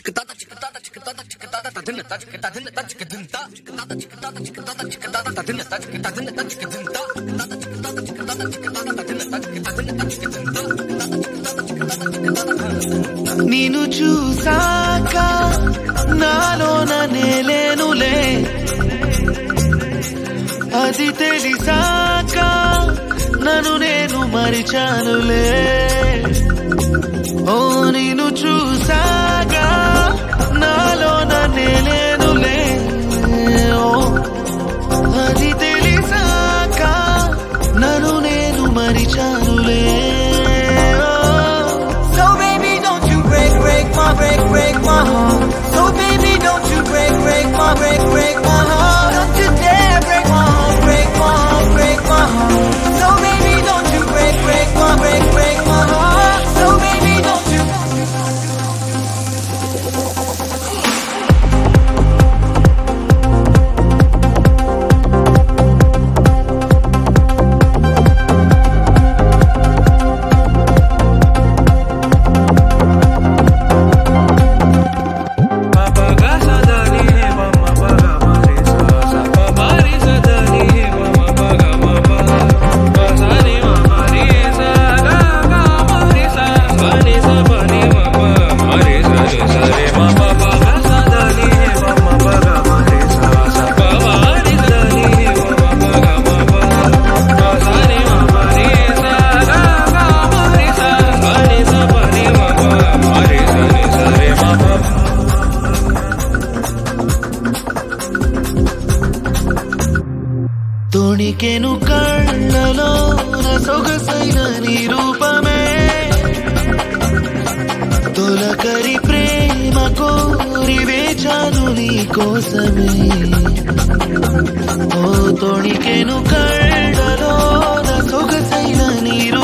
నిన్ను చూసాక నాలోన నేలేనులే అది తెలిసాక నన్ను నేను మరిచానులే ఓ నిన్ను చూసాక నాలోన నేలేనులే ఓ అది తెలిసాక నన్ను నేను మరిచానులే ఓ So baby, don't you break, break my, break, break my heart. So baby, don't you break, break my, break, break my heart. Don't you dare break my heart, break my heart, break my heart. So baby, don't you break, break my, break, break my heart. So baby, don't you. తొణికెను కళ్ళలో సొగసైన నీ రూపమే తొలకరి ప్రేమ కోరి వేచాను నీ కోసమే ఓ తొణికెను కళ్ళలో సొగసైన నీ